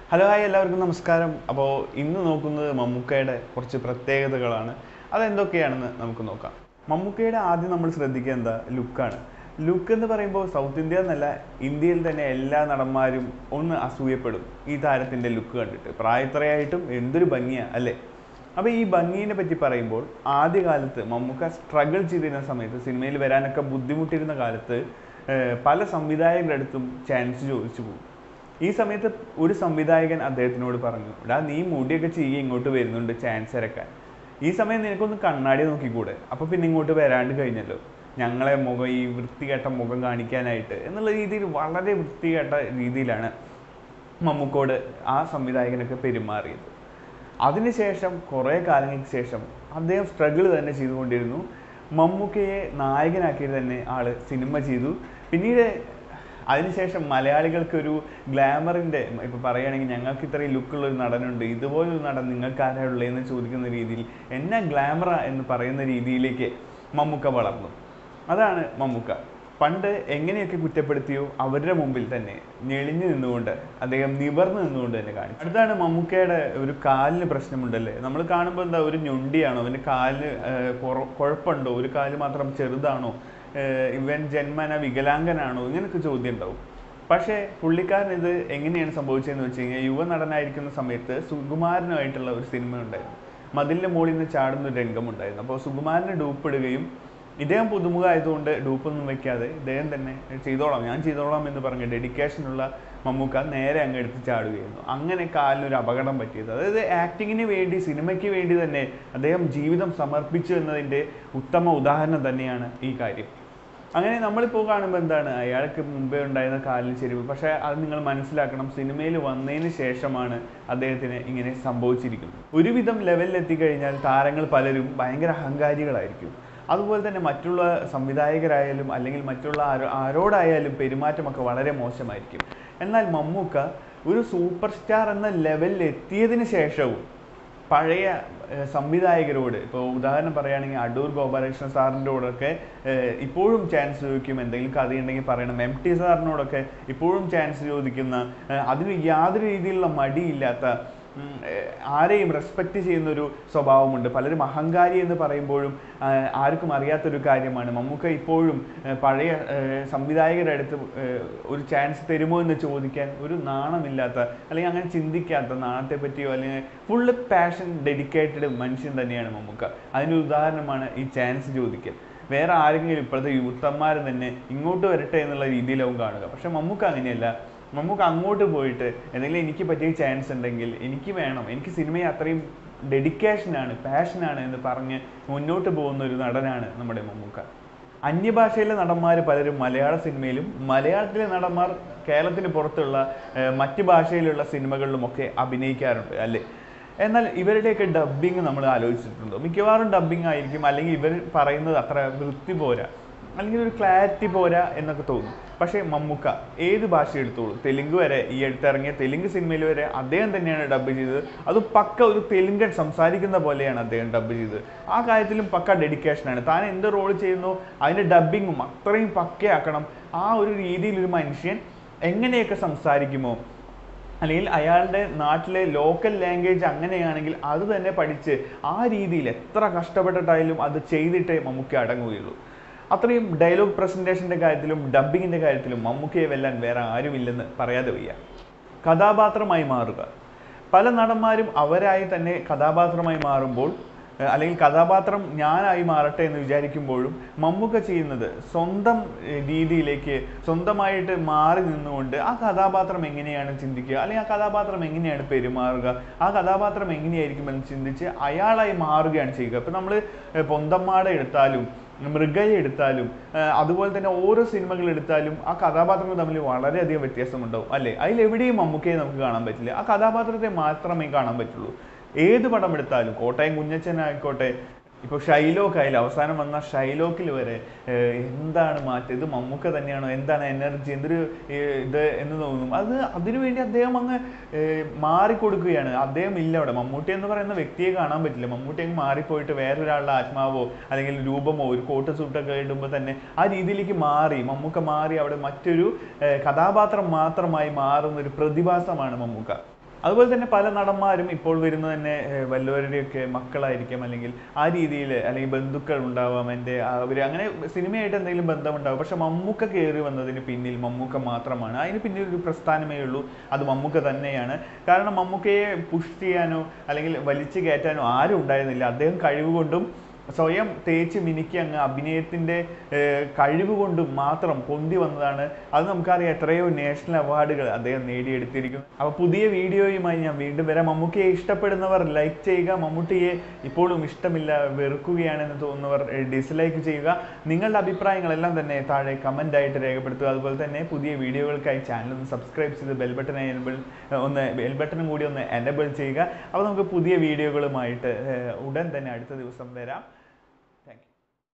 hello hi എല്ലാവർക്കും നമസ്കാരം അപ്പോൾ ഇന്ന് നോക്കുന്നത് മമ്മൂക്കയുടെ കുറച്ച് പ്രത്യേകതകളാണ് അതെന്തൊക്കെയാണെന്ന് നമുക്ക് നോക്കാം മമ്മൂക്കയുടെ ആദ്യം നമ്മൾ ശ്രദ്ധിക്കുക എന്താ ലുക്കാണ് ലുക്ക് എന്ന് പറയുമ്പോൾ സൗത്ത് ഇന്ത്യ എന്നല്ല ഇന്ത്യയിൽ തന്നെ എല്ലാ നടന്മാരും ഒന്ന് അസൂയപ്പെടും ഈ താരത്തിൻ്റെ ലുക്ക് കണ്ടിട്ട് പ്രായത്രയായിട്ടും എന്തൊരു ഭംഗിയാണ് അല്ലേ അപ്പോൾ ഈ ഭംഗിയെ പറ്റി പറയുമ്പോൾ ആദ്യകാലത്ത് മമ്മൂക്ക സ്ട്രഗിൾ ചെയ്തിരുന്ന സമയത്ത് സിനിമയിൽ വരാനൊക്കെ ബുദ്ധിമുട്ടിരുന്ന കാലത്ത് ഏർ പല സംവിധായകരുടെ അടുത്തും ചാൻസ് ചോദിച്ചു പോകും ഈ സമയത്ത് ഒരു സംവിധായകൻ അദ്ദേഹത്തിനോട് പറഞ്ഞു എടാ നീ മുടിയൊക്കെ ചെയ്യ ഇങ്ങോട്ട് വരുന്നുണ്ട് ചാൻസ് ഇറക്കാൻ ഈ സമയം നിനക്കൊന്ന് കണ്ണാടി നോക്കിക്കൂടെ അപ്പോൾ പിന്നെ ഇങ്ങോട്ട് വരാണ്ട് കഴിഞ്ഞല്ലോ ഞങ്ങളെ മുഖം ഈ വൃത്തികെട്ട മുഖം കാണിക്കാനായിട്ട് എന്നുള്ള രീതിയിൽ വളരെ വൃത്തികെട്ട രീതിയിലാണ് മമ്മൂക്കോട് ആ സംവിധായകനൊക്കെ പെരുമാറിയത് അതിനുശേഷം കുറേ കാലങ്ങൾക്ക് ശേഷം അദ്ദേഹം സ്ട്രഗിൾ തന്നെ ചെയ്തുകൊണ്ടിരുന്നു മമ്മൂക്കയെ നായകനാക്കിയത് തന്നെ ആള് സിനിമ ചെയ്തു പിന്നീട് അതിനുശേഷം മലയാളികൾക്ക് ഒരു ഗ്ലാമറിൻ്റെ ഇപ്പോൾ പറയുകയാണെങ്കിൽ ഞങ്ങൾക്ക് ഇത്രയും ലുക്കുള്ള ഒരു നടനുണ്ട് ഇതുപോലൊരു നടൻ നിങ്ങൾക്ക് ആരാ ഉള്ളതെന്ന് ചോദിക്കുന്ന രീതിയിൽ എന്നാ ഗ്ലാമറ എന്ന് പറയുന്ന രീതിയിലേക്ക് മമ്മൂക്ക വളർന്നു അതാണ് മമ്മൂക്ക പണ്ട് എങ്ങനെയൊക്കെ കുറ്റപ്പെടുത്തിയോ അവരുടെ മുമ്പിൽ തന്നെ ഞെളിഞ്ഞു നിന്നുകൊണ്ട് അദ്ദേഹം നിവർന്നു നിന്നുകൊണ്ട് തന്നെ കാണിച്ചു അടുത്താണ് മമ്മൂക്കയുടെ ഒരു കാലിന് പ്രശ്നമുണ്ടല്ലേ നമ്മൾ കാണുമ്പോൾ എന്താ ഒരു ഞൊണ്ടിയാണോ അവൻ്റെ കാലിന് ഏർ, കുറ- കുഴപ്പമുണ്ടോ ഒരു കാല് മാത്രം ചെറുതാണോ ഏർ, ഇവൻ ജന്മന വികലാംഗനാണോ ഇങ്ങനൊക്കെ ചോദ്യം ഉണ്ടാവും പക്ഷേ പുള്ളിക്കാരൻ ഇത് എങ്ങനെയാണ് സംഭവിച്ചതെന്ന് വെച്ച് കഴിഞ്ഞാൽ യുവനടനായിരിക്കുന്ന സമയത്ത് സുകുമാരനുമായിട്ടുള്ള ഒരു സിനിമ ഉണ്ടായിരുന്നു മതിലിൻ്റെ മുകളിൽ നിന്ന് ചാടുന്ന ഒരു രംഗമുണ്ടായിരുന്നു അപ്പോൾ സുകുമാരനെ ഡൂപ്പിടുകയും ഇദ്ദേഹം പുതുമുഖമായതുകൊണ്ട് ഡൂപ്പൊന്നും വെക്കാതെ ഇദ്ദേഹം തന്നെ ചെയ്തോളാം ഞാൻ ചെയ്തോളാം എന്ന് പറഞ്ഞ് ഡെഡിക്കേഷനുള്ള മമ്മൂക്ക നേരെ അങ്ങ് എടുത്ത് ചാടുകയായിരുന്നു അങ്ങനെ കാലിനൊരു അപകടം പറ്റിയത് അതായത് ആക്ടിങ്ങിന് വേണ്ടി സിനിമയ്ക്ക് വേണ്ടി തന്നെ അദ്ദേഹം ജീവിതം സമർപ്പിച്ചു എന്നതിൻ്റെ ഉത്തമ ഉദാഹരണം തന്നെയാണ് ഈ കാര്യം അങ്ങനെ നമ്മളിപ്പോൾ കാണുമ്പോൾ എന്താണ് അയാൾക്ക് മുമ്പേ ഉണ്ടായിരുന്ന കാലിൽ ചെരിവ് പക്ഷേ അത് നിങ്ങൾ മനസ്സിലാക്കണം സിനിമയിൽ വന്നതിന് ശേഷമാണ് അദ്ദേഹത്തിന് ഇങ്ങനെ സംഭവിച്ചിരിക്കുന്നത് ഒരുവിധം ലെവലിൽ എത്തിക്കഴിഞ്ഞാൽ താരങ്ങൾ പലരും ഭയങ്കര അഹങ്കാരികളായിരിക്കും അതുപോലെ തന്നെ മറ്റുള്ള സംവിധായകരായാലും അല്ലെങ്കിൽ മറ്റുള്ള ആരോ ആരോടായാലും പെരുമാറ്റമൊക്കെ വളരെ മോശമായിരിക്കും എന്നാൽ മമ്മൂക്ക ഒരു സൂപ്പർ സ്റ്റാർ എന്ന ലെവലിൽ എത്തിയതിന് ശേഷവും പഴയ ഏഹ്, സംവിധായകരോട് ഇപ്പോൾ ഉദാഹരണം പറയുകയാണെങ്കിൽ അടൂർ ഗോപാലകൃഷ്ണൻ സാറിൻ്റെ കൂടെയൊക്കെ ഏഹ്, ഇപ്പോഴും ചാൻസ് ചോദിക്കും എന്തെങ്കിലും കഥയുണ്ടെങ്കിൽ പറയണം എം ടി സാറിനോടൊക്കെ ഇപ്പോഴും ചാൻസ് ചോദിക്കുന്ന ഏഹ്, അതിന് യാതൊരു രീതിയിലുള്ള മടിയില്ലാത്ത ഉം, ഏഹ്, ആരെയും റെസ്പെക്റ്റ് ചെയ്യുന്ന ഒരു സ്വഭാവമുണ്ട് പലരും അഹങ്കാരി എന്ന് പറയുമ്പോഴും ആഹ്, ആർക്കും അറിയാത്തൊരു കാര്യമാണ് മമ്മൂക്ക ഇപ്പോഴും ഏഹ്, പഴയ ഏഹ്, സംവിധായകരുടെ അടുത്ത് ഏഹ്, ഒരു ചാൻസ് തരുമോ എന്ന് ചോദിക്കാൻ ഒരു നാണമില്ലാത്ത അല്ലെങ്കിൽ അങ്ങനെ ചിന്തിക്കാത്ത നാണത്തെ പറ്റിയോ അല്ലെങ്കിൽ ഫുള്ള് പാഷൻ ഡെഡിക്കേറ്റഡ് മനുഷ്യൻ തന്നെയാണ് മമ്മൂക്ക അതിൻ്റെ ഉദാഹരണമാണ് ഈ ചാൻസ് ചോദിക്കൽ വേറെ ആരെങ്കിലും ഇപ്പോഴത്തെ യൂത്തന്മാർ തന്നെ ഇങ്ങോട്ട് വരട്ടെ എന്നുള്ള രീതിയിലാവും കാണുക പക്ഷെ മമ്മൂക്ക അങ്ങനെയല്ല നമുക്ക് അങ്ങോട്ട് പോയിട്ട് എന്തെങ്കിലും എനിക്ക് പറ്റിയ ചാൻസ് ഉണ്ടെങ്കിൽ എനിക്ക് വേണം എനിക്ക് സിനിമയെ അത്രയും ഡെഡിക്കേഷനാണ് പാഷനാണ് എന്ന് പറഞ്ഞ് മുന്നോട്ട് പോകുന്ന ഒരു നടനാണ് നമ്മുടെ മമ്മൂക്ക അന്യഭാഷയിലെ നടന്മാർ പലരും മലയാള സിനിമയിലും മലയാളത്തിലെ നടന്മാർ കേരളത്തിന് പുറത്തുള്ള ഏർ, മറ്റ് ഭാഷയിലുള്ള സിനിമകളിലുമൊക്കെ അഭിനയിക്കാറുണ്ട് അല്ലേ എന്നാൽ ഇവരുടെയൊക്കെ ഡബ്ബിങ് നമ്മൾ ആലോചിച്ചിട്ടുണ്ടോ മിക്കവാറും ഡബ്ബിങ് ആയിരിക്കും അല്ലെങ്കിൽ ഇവർ പറയുന്നത് അത്ര വൃത്തി പോരാ അല്ലെങ്കിൽ ഒരു ക്ലാരിറ്റി പോരാ എന്നൊക്കെ തോന്നും പക്ഷേ മമ്മൂക്ക ഏത് ഭാഷ എടുത്തോളൂ തെലുങ്ക് വരെ ഈ അടുത്തിറങ്ങിയ തെലുങ്ക് സിനിമയിൽ വരെ അദ്ദേഹം തന്നെയാണ് ഡബ് ചെയ്തത് അത് പക്ക ഒരു തെലുങ്കൻ സംസാരിക്കുന്ന പോലെയാണ് അദ്ദേഹം ഡബ് ചെയ്തത് ആ കാര്യത്തിലും പക്ക ഡെഡിക്കേഷനാണ് താൻ എന്ത് റോൾ ചെയ്യുന്നു അതിൻ്റെ ഡബ്ബിങ്ങും അത്രയും പക്കയാക്കണം ആ ഒരു രീതിയിൽ ഒരു മനുഷ്യൻ എങ്ങനെയൊക്കെ സംസാരിക്കുമോ അല്ലെങ്കിൽ അയാളുടെ നാട്ടിലെ ലോക്കൽ ലാംഗ്വേജ് അങ്ങനെയാണെങ്കിൽ അത് തന്നെ പഠിച്ച് ആ രീതിയിൽ എത്ര കഷ്ടപ്പെട്ടിട്ടായാലും അത് ചെയ്തിട്ടേ മമ്മൂക്ക അടങ്ങുകയുള്ളൂ അത്രയും ഡയലോഗ് പ്രസൻറ്റേഷൻ്റെ കാര്യത്തിലും ഡബ്ബിങ്ങിൻ്റെ കാര്യത്തിലും മമ്മൂക്കയെ വെല്ലാൻ വേറെ ആരുമില്ലെന്ന് പറയാതെ വയ്യ കഥാപാത്രമായി മാറുക പല നടന്മാരും അവരായി തന്നെ കഥാപാത്രമായി മാറുമ്പോൾ ഏഹ് അല്ലെങ്കിൽ കഥാപാത്രം ഞാനായി മാറട്ടെ എന്ന് വിചാരിക്കുമ്പോഴും മമ്മൂക്ക ചെയ്യുന്നത് സ്വന്തം ഏഹ് രീതിയിലേക്ക് സ്വന്തമായിട്ട് മാറി നിന്നുകൊണ്ട് ആ കഥാപാത്രം എങ്ങനെയാണ് ചിന്തിക്കുക അല്ലെങ്കിൽ ആ കഥാപാത്രം എങ്ങനെയാണ് പെരുമാറുക ആ കഥാപാത്രം എങ്ങനെയായിരിക്കും എന്ന് ചിന്തിച്ച് അയാളായി മാറുകയാണ് ചെയ്യുക ഇപ്പം നമ്മൾ പൊന്തമ്മാട എടുത്താലും മൃഗയെ എടുത്താലും ഏഹ് അതുപോലെ തന്നെ ഓരോ സിനിമകൾ എടുത്താലും ആ കഥാപാത്രങ്ങൾ തമ്മിൽ വളരെയധികം വ്യത്യാസമുണ്ടാവും അല്ലേ അതിലെവിടെയും മമ്മൂക്കയെ നമുക്ക് കാണാൻ പറ്റില്ല ആ കഥാപാത്രത്തെ മാത്രമേ കാണാൻ പറ്റുള്ളൂ ഏത് പടം എടുത്താലും കോട്ടയം കുഞ്ഞച്ചൻ ആയിക്കോട്ടെ ഇപ്പോൾ ഷൈലോക്ക് ആയാലും അവസാനം വന്ന ഷൈലോക്കിൽ വരെ ഏഹ് എന്താണ് മാറ്റം ഇത് മമ്മൂക്ക തന്നെയാണോ എന്താണ് എനർജി എന്തൊരു ഏഹ് ഇത് എന്ന് തോന്നും അത് അതിനുവേണ്ടി അദ്ദേഹം അങ്ങ് ഏഹ് മാറിക്കൊടുക്കുകയാണ് അദ്ദേഹം ഇല്ല അവിടെ മമ്മൂട്ടി എന്ന് പറയുന്ന വ്യക്തിയെ കാണാൻ പറ്റില്ല മമ്മൂട്ടി അങ്ങ് മാറിപ്പോയിട്ട് വേറൊരാളുടെ ആത്മാവോ അല്ലെങ്കിൽ രൂപമോ ഒരു കോട്ട് സൂട്ടൊക്കെ ഇടുമ്പോൾ തന്നെ ആ രീതിയിലേക്ക് മാറി മമ്മൂക്ക മാറി അവിടെ മറ്റൊരു ഏഹ് കഥാപാത്രം മാത്രമായി മാറുന്ന ഒരു പ്രതിഭാസമാണ് മമ്മൂക്ക അതുപോലെ തന്നെ പല നടന്മാരും ഇപ്പോൾ വരുന്ന തന്നെ ഏഹ്, വല്ലവരുടെയൊക്കെ മക്കളായിരിക്കാം അല്ലെങ്കിൽ ആ രീതിയിൽ അല്ലെങ്കിൽ ബന്ധുക്കൾ ഉണ്ടാവാം എൻ്റെ അവർ അങ്ങനെ സിനിമയായിട്ട് എന്തെങ്കിലും ബന്ധമുണ്ടാവും പക്ഷെ മമ്മൂക്ക കയറി വന്നതിന് പിന്നിൽ മമ്മൂക്ക മാത്രമാണ് അതിന് പിന്നിൽ ഒരു പ്രസ്ഥാനമേ ഉള്ളൂ അത് മമ്മൂക്ക തന്നെയാണ് കാരണം മമ്മൂക്കയെ പുഷ് ചെയ്യാനോ അല്ലെങ്കിൽ വലിച്ചു കയറ്റാനോ ആരും ഉണ്ടായിരുന്നില്ല അദ്ദേഹം കഴിവുകൊണ്ടും സ്വയം തേച്ച് മിനുക്കി അങ്ങ് അഭിനയത്തിന്റെ ഏർ, കഴിവ് കൊണ്ടും മാത്രം പൊന്തി വന്നതാണ് അത് നമുക്കറിയാം എത്രയോ നാഷണൽ അവാർഡുകൾ അദ്ദേഹം നേടിയെടുത്തിരിക്കുന്നു അപ്പോൾ പുതിയ വീഡിയോയുമായി ഞാൻ വീണ്ടും വരാം മമ്മൂക്കയെ ഇഷ്ടപ്പെടുന്നവർ ലൈക്ക് ചെയ്യുക മമ്മൂട്ടിയെ ഇപ്പോഴും ഇഷ്ടമില്ല വെറുക്കുകയാണെന്ന് തോന്നുന്നവർ ഡിസ്ലൈക്ക് ചെയ്യുക നിങ്ങളുടെ അഭിപ്രായങ്ങളെല്ലാം തന്നെ താഴെ കമൻ്റ് ആയിട്ട് രേഖപ്പെടുത്തുക അതുപോലെ തന്നെ പുതിയ വീഡിയോകൾക്കായി ചാനൽ ഒന്ന് സബ്സ്ക്രൈബ് ചെയ്ത് ബെൽ ബട്ടൺ എനബിൾ ഒന്ന് ബെൽ ബട്ടണും കൂടി ഒന്ന് എനബിൾ ചെയ്യുക അപ്പോൾ നമുക്ക് പുതിയ വീഡിയോകളുമായിട്ട് ഏർ, ഉടൻ തന്നെ അടുത്ത ദിവസം വരാം